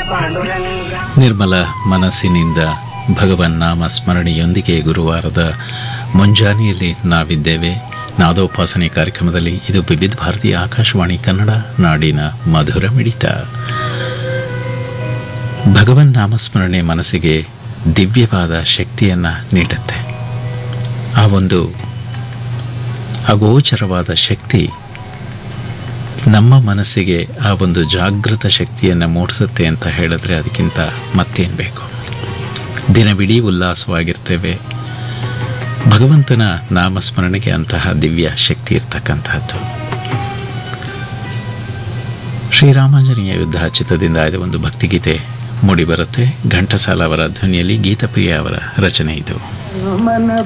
ಪಾಂಡುರಂಗ ನಿರ್ಮಲ ಮನಸ್ಸಿನಿಂದ ಭಗವನ್ ನಾಮ ಸ್ಮರಣೆಯೊಂದಿಗೆ ಗುರುವಾರದ ಮುಂಜಾನೆಯಲ್ಲಿ ನಾವಿದ್ದೇವೆ ನಾದೋಪಾಸನೆ ಕಾರ್ಯಕ್ರಮದಲ್ಲಿ ಇದು ವಿವಿಧ ಭಾರತೀಯ ಆಕಾಶವಾಣಿ ಕನ್ನಡ ನಾಡಿನ ಮಧುರ ಮಿಡಿತ ಭಗವನ್ ನಾಮಸ್ಮರಣೆ ಮನಸ್ಸಿಗೆ ದಿವ್ಯವಾದ ಶಕ್ತಿಯನ್ನು ನೀಡುತ್ತೆ ಆ ಒಂದು ಅಗೋಚರವಾದ ಶಕ್ತಿ ನಮ್ಮ ಮನಸ್ಸಿಗೆ ಆ ಒಂದು ಜಾಗೃತ ಶಕ್ತಿಯನ್ನು ಮೂಡಿಸುತ್ತೆ ಅಂತ ಹೇಳಿದ್ರೆ ಅದಕ್ಕಿಂತ ಮತ್ತೇನು ಬೇಕು ದಿನವಿಡೀ ಉಲ್ಲಾಸವಾಗಿರ್ತೇವೆ ಭಗವಂತನ ನಾಮಸ್ಮರಣೆಗೆ ಅಂತಹ ದಿವ್ಯ ಶಕ್ತಿ ಇರ್ತಕ್ಕಂತಹದ್ದು ಶ್ರೀರಾಮಾಂಜನೇಯ ಯುದ್ಧ ಚಿತ್ರದಿಂದ ಆಯ್ದ ಒಂದು ಭಕ್ತಿಗೀತೆ ಮೂಡಿಬರುತ್ತೆ ಘಂಟಸಾಲ ಅವರ ಧ್ವನಿಯಲ್ಲಿ ಗೀತಪ್ರಿಯ ಅವರ ರಚನೆ ಇದು ಮನ